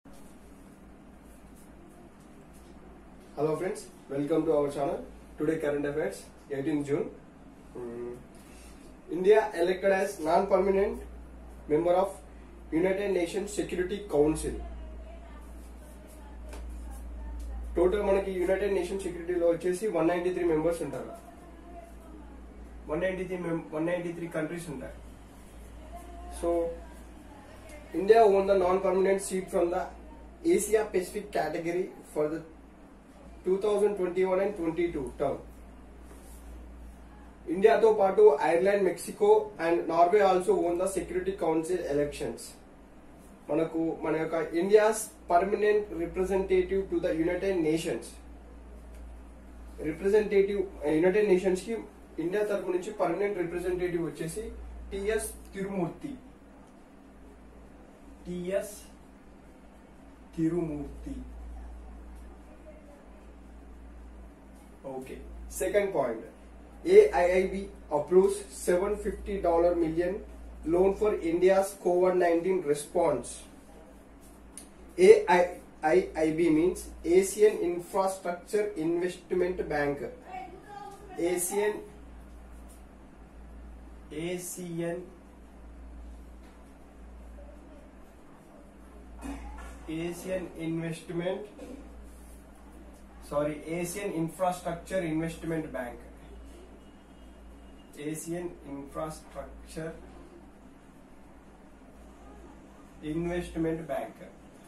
Hello friends, welcome to our channel. Today current affairs, 18 June. Mm, India elected as non-permanent member of United Nations Security Council. Total మనకి United Nation సెక్యూరిటీలో వచ్చేసి one ninety three members ఉంటారు one ninety three one ninety three countries ఉంటాయి so India won the non permanent seat from the Asia Pacific category for the two thousand twenty one and twenty two term ఇండియాతో పాటు Ireland Mexico and Norway also won the Security Council elections మనకు మన యొక్క India's permanent representative to the United Nations representative United nations కి India తరపు నుంచి permanent representative వచ్చేసి TS Tirumurti TS Tirumurti okay second point AIIB approves seven fifty dollar million loan for India's COVID-19 response. AIIB means Asian Infrastructure Investment Bank. Asian ASEAN Asian Investment sorry Asian Infrastructure Investment Bank. Asian Infrastructure investment bank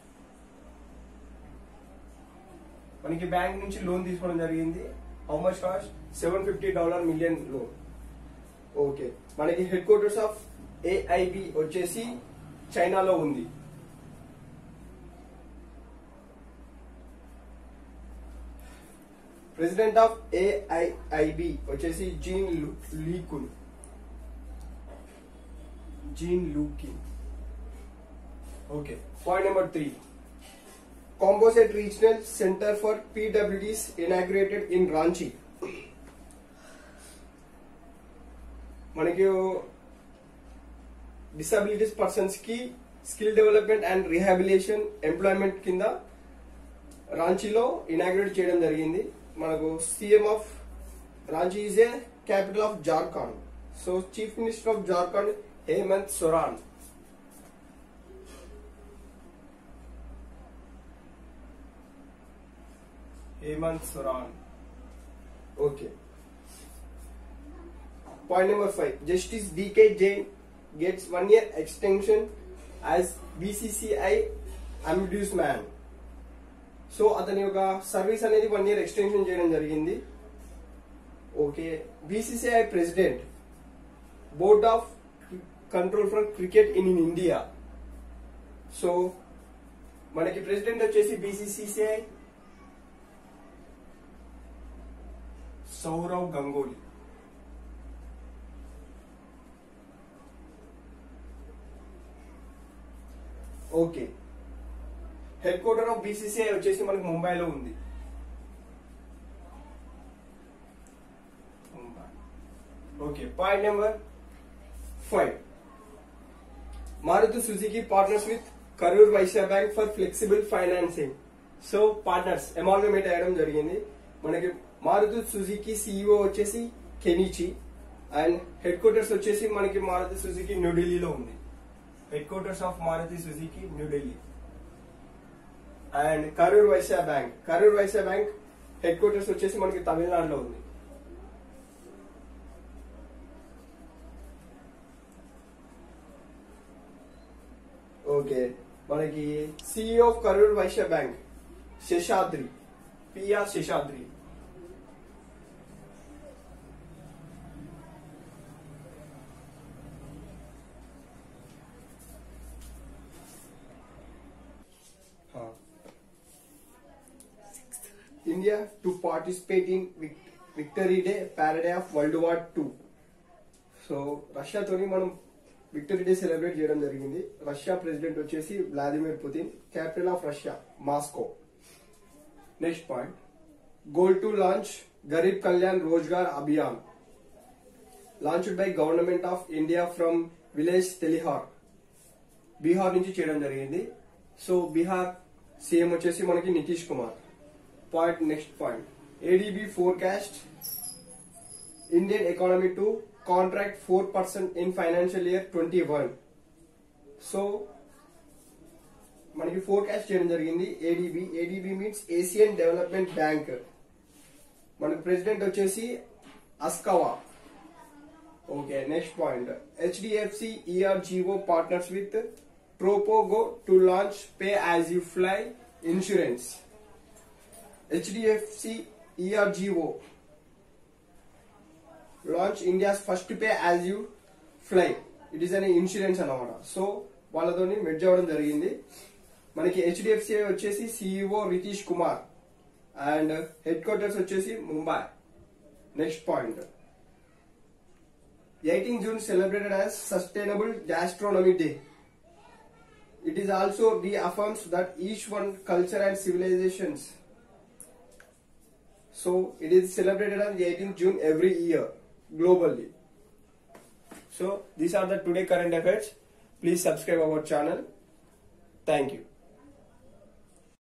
మనకి బ్యాంక్ నుంచి loan తీసుకోవడం జరిగింది how much cost seven fifty dollar million loan okay మనకి headquarters of AIB వచ్చేసి చైనాలో ఉంది president of AIIB వచ్చేసి Jin Liqun Jin Liqun Okay. Point number three. Composite Regional Center for PWDs inaugurated in Ranchi. మనకి disabilities persons కి skill development and rehabilitation employment కింద రాంచీలో inaugurate చేయడం జరిగింది మనకు CM of Ranchi is a capital of Jharkhand so chief minister of Jharkhand Hemant Soren Hemant Soran. Okay. Point number five. Justice D.K. Jain gets one year extension as BCCI Ombudsman. So అతని యొక్క service అనేది one year extension చేయడం జరిగింది okay BCCI president board of control for cricket in in India so మనకి president వచ్చేసి BCCI Sourav Ganguly okay headquarters of BCCI వచ్చేసి మనకి ముంబైలో ఉంది okay point number five Maruti Suzuki partners with Karur Vysya Bank for flexible financing so partners amalgamate అయ్యడం జరిగింది మనకి Maruti Suzuki CEO వచ్చేసి కెనిచి అండ్ హెడ్ క్వార్టర్స్ వచ్చేసి మనకి మారుతి సుజుకి న్యూఢిల్లీలో ఉంది headquarters of Maruti Suzuki New Delhi and Karur Vysya Bank Karur Vysya Bank headquarters వచ్చేసి మనకి తమిళనాడులో ఉంది ఓకే మనకి CEO of Karur Vysya Bank Seshadri PR Seshadri India to participate in Vic- Victory Day Parade of World War II. So రష్యాతోని మనం విక్టరీ డే సెలబ్రేట్ చేయడం జరిగింది రష్యా ప్రెసిడెంట్ వచ్చేసి Vladimir Putin capital of Russia Moscow next point goal to launch Garib Kalyan Rozgar Abhiyan launched by government of India from village Telihar Bihar నుంచి చేయడం జరిగింది so Bihar CM వచ్చేసి మనకి Nitish Kumar point next point ADB forecast Indian economy to contract four percent in financial year twenty one so మనకి forecast చేయడం జరిగింది ADB ADB means Asian development bank మనకి president వచ్చేసి Asakawa okay next point HDFC ERGO partners with Tropogo to launch pay as you fly insurance HDFC ERGO launch India's first pay as you fly it is అనే insurance అన్నమాట so వాళ్ళతో merge అవ్వడం జరిగింది మనకి HDFC వచ్చేసి CEO Ritesh Kumar and headquarters వచ్చేసి Mumbai next point eighteen June celebrated as sustainable gastronomy day it is also reaffirms that each one culture and civilizations so it is celebrated on the 18th June every year globally. So these are the today current affairs. Please subscribe our channel. Thank you.